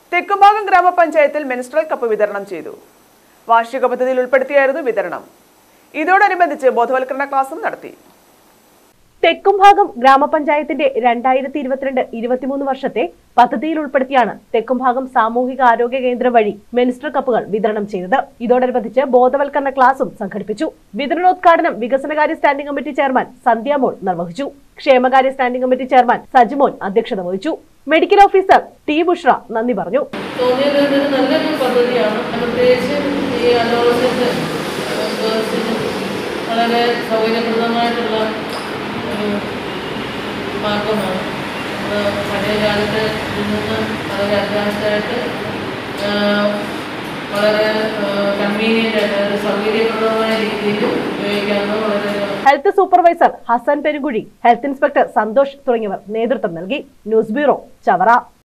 തെക്കുംഭാഗം ഗ്രാമപഞ്ചായത്തിൽ menstrual cup വിതരണം ചെയ്തു വാർഷിക പദ്ധതിയിൽ ഉൾപ്പെടുത്തിയായിരുന്നു വിതരണം ഇതോടനുബന്ധിച്ച് ബോധവൽക്കരണ ക്ലാസും നടത്തി തെക്കുംഭാഗം ഗ്രാമപഞ്ചായത്തിന്റെ രണ്ടായിരത്തി ഇരുപത്തിരണ്ട് ഇരുപത്തിമൂന്ന് വർഷത്തെ പദ്ധതിയിൽ ഉൾപ്പെടുത്തിയാണ് തെക്കുംഭാഗം സാമൂഹിക ആരോഗ്യ കേന്ദ്രം വഴി മെനിസ്റ്റർ കപ്പുകൾ വിതരണം ചെയ്തത് ഇതോടനുബന്ധിച്ച് ബോധവൽക്കരണ ക്ലാസും സംഘടിപ്പിച്ചു വിതരണോദ്ഘാടനം വികസനകാര്യ സ്റ്റാൻഡിംഗ് കമ്മിറ്റി ചെയർമാൻ സന്ധ്യാമോൾ നിർവഹിച്ചു ക്ഷേമകാര്യ സ്റ്റാൻഡിംഗ് കമ്മിറ്റി ചെയർമാൻ സജിമോൻ അധ്യക്ഷത വഹിച്ചു മെഡിക്കൽ ഓഫീസർ ടി ബുഷ്ര നന്ദി പറഞ്ഞു തോന്നിയത് ഇതൊരു നല്ലൊരു പദ്ധതിയാണ് പ്രത്യേകിച്ച് ഈ അഡോളസെൻ്റ് ഗേൾസിന് വളരെ സൗകര്യപ്രദമായിട്ടുള്ള ഒരു മാർഗമാണ് നമ്മൾ പഴയ കാലത്ത് ഇതിൽ നിന്ന് വളരെ അഡ്വാൻസ്ഡായിട്ട് വളരെ കൺവീനിയൻ്റ് ആയിട്ട് അതായത് സൗകര്യപ്രദമായ രീതിയിൽ ഉപയോഗിക്കാവുന്ന വളരെ health supervisor Hasan Perunkuzhi health inspector Santhosh തുടങ്ങിയവർ നേതൃത്വം നൽകി ന്യൂസ് ബ്യൂറോ ചവറ